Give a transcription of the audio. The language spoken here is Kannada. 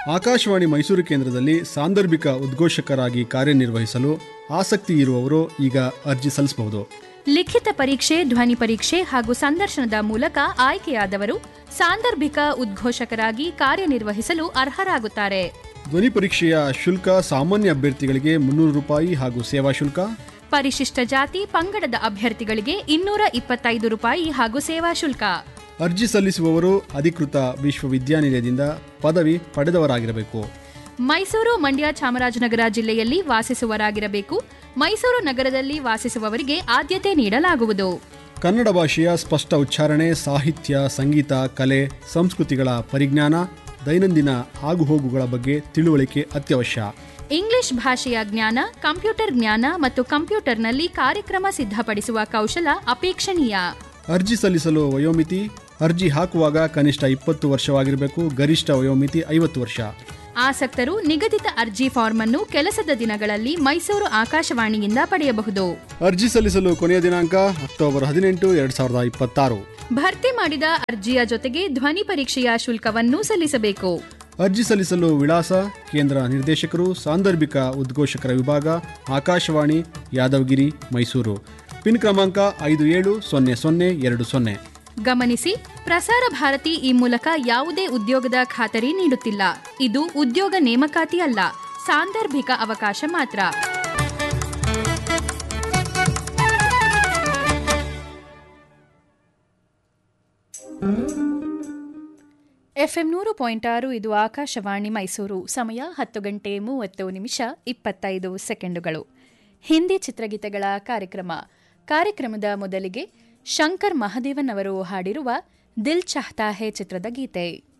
ಆಕಾಶವಾಣಿ ಮೈಸೂರು ಕೇಂದ್ರದಲ್ಲಿ ಸಾಂದರ್ಭಿಕ ಉದ್ಘೋಷಕರಾಗಿ ಕಾರ್ಯನಿರ್ವಹಿಸಲು ಆಸಕ್ತಿ ಇರುವವರು ಈಗ ಅರ್ಜಿ ಸಲ್ಲಿಸಬಹುದು ಲಿಖಿತ ಪರೀಕ್ಷೆ ಧ್ವನಿ ಪರೀಕ್ಷೆ ಹಾಗೂ ಸಂದರ್ಶನದ ಮೂಲಕ ಆಯ್ಕೆಯಾದವರು ಸಾಂದರ್ಭಿಕ ಉದ್ಘೋಷಕರಾಗಿ ಕಾರ್ಯನಿರ್ವಹಿಸಲು ಅರ್ಹರಾಗುತ್ತಾರೆ ಧ್ವನಿ ಪರೀಕ್ಷೆಯ ಶುಲ್ಕ ಸಾಮಾನ್ಯ ಅಭ್ಯರ್ಥಿಗಳಿಗೆ ಮುನ್ನೂರು ರೂಪಾಯಿ ಹಾಗೂ ಸೇವಾ ಶುಲ್ಕ ಪರಿಶಿಷ್ಟ ಜಾತಿ ಪಂಗಡದ ಅಭ್ಯರ್ಥಿಗಳಿಗೆ ಇನ್ನೂರ ಇಪ್ಪತ್ತೈದು ರೂಪಾಯಿ ಹಾಗೂ ಸೇವಾ ಶುಲ್ಕ ಅರ್ಜಿ ಸಲ್ಲಿಸುವವರು ಅಧಿಕೃತ ವಿಶ್ವವಿದ್ಯಾನಿಲಯದಿಂದ ಪದವಿ ಪಡೆದವರಾಗಿರಬೇಕು ಮೈಸೂರು ಮಂಡ್ಯ ಚಾಮರಾಜನಗರ ಜಿಲ್ಲೆಯಲ್ಲಿ ವಾಸಿಸುವರಾಗಿರಬೇಕು ಮೈಸೂರು ನಗರದಲ್ಲಿ ವಾಸಿಸುವವರಿಗೆ ಆದ್ಯತೆ ನೀಡಲಾಗುವುದು ಕನ್ನಡ ಭಾಷೆಯ ಸ್ಪಷ್ಟ ಉಚ್ಚಾರಣೆ ಸಾಹಿತ್ಯ ಸಂಗೀತ ಕಲೆ ಸಂಸ್ಕೃತಿಗಳ ಪರಿಜ್ಞಾನ ದೈನಂದಿನ ಆಗುಹೋಗುಗಳ ಬಗ್ಗೆ ತಿಳುವಳಿಕೆ ಅತ್ಯವಶ್ಯ ಇಂಗ್ಲಿಷ್ ಭಾಷೆಯ ಜ್ಞಾನ ಕಂಪ್ಯೂಟರ್ ಜ್ಞಾನ ಮತ್ತು ಕಂಪ್ಯೂಟರ್ನಲ್ಲಿ ಕಾರ್ಯಕ್ರಮ ಸಿದ್ಧಪಡಿಸುವ ಕೌಶಲ ಅಪೇಕ್ಷಣೀಯ ಅರ್ಜಿ ಸಲ್ಲಿಸಲು ವಯೋಮಿತಿ ಅರ್ಜಿ ಹಾಕುವಾಗ ಕನಿಷ್ಠ ಇಪ್ಪತ್ತು ವರ್ಷವಾಗಿರಬೇಕು ಗರಿಷ್ಠ ವಯೋಮಿತಿ ಐವತ್ತು ವರ್ಷ ಆಸಕ್ತರು ನಿಗದಿತ ಅರ್ಜಿ ಫಾರ್ಮ್ ಅನ್ನು ಕೆಲಸದ ದಿನಗಳಲ್ಲಿ ಮೈಸೂರು ಆಕಾಶವಾಣಿಯಿಂದ ಪಡೆಯಬಹುದು ಅರ್ಜಿ ಸಲ್ಲಿಸಲು ಕೊನೆಯ ದಿನಾಂಕ ಅಕ್ಟೋಬರ್ ಹದಿನೆಂಟು ಎರಡ್ ಸಾವಿರದ ಇಪ್ಪತ್ತಾರು ಭರ್ತಿ ಮಾಡಿದ ಅರ್ಜಿಯ ಜೊತೆಗೆ ಧ್ವನಿ ಪರೀಕ್ಷೆಯ ಶುಲ್ಕವನ್ನು ಸಲ್ಲಿಸಬೇಕು ಅರ್ಜಿ ಸಲ್ಲಿಸಲು ವಿಳಾಸ ಕೇಂದ್ರ ನಿರ್ದೇಶಕರು ಸಾಂದರ್ಭಿಕ ಉದ್ಘೋಷಕರ ವಿಭಾಗ ಆಕಾಶವಾಣಿ ಯಾದವಗಿರಿ ಮೈಸೂರು ಪಿನ್ ಕ್ರಮಾಂಕ ಐದು ಏಳು ಸೊನ್ನೆ ಸೊನ್ನೆ ಎರಡು ಸೊನ್ನೆ ಗಮನಿಸಿ ಪ್ರಸಾರ ಭಾರತಿ ಈ ಮೂಲಕ ಯಾವುದೇ ಉದ್ಯೋಗದ ಖಾತರಿ ನೀಡುತ್ತಿಲ್ಲ ಇದು ಉದ್ಯೋಗ ನೇಮಕಾತಿ ಅಲ್ಲ ಸಾಂದರ್ಭಿಕ ಅವಕಾಶ ಮಾತ್ರ ಎಫ್ಎಂ ನೂರು ಪಾಯಿಂಟ್ ಆರು ಇದು ಆಕಾಶವಾಣಿ ಮೈಸೂರು ಸಮಯ ಹತ್ತು ಗಂಟೆ ಮೂವತ್ತು ನಿಮಿಷ ಇಪ್ಪತ್ತೈದು ಸೆಕೆಂಡುಗಳು ಹಿಂದಿ ಚಿತ್ರಗೀತೆಗಳ ಕಾರ್ಯಕ್ರಮ ಕಾರ್ಯಕ್ರಮದ ಮೊದಲಿಗೆ ಶಂಕರ್ ಮಹದೇವನ್ ಅವರು ಹಾಡಿರುವ ದಿಲ್ ಚಾಹ್ತಾ ಹೇ ಚಿತ್ರದ ಗೀತೆ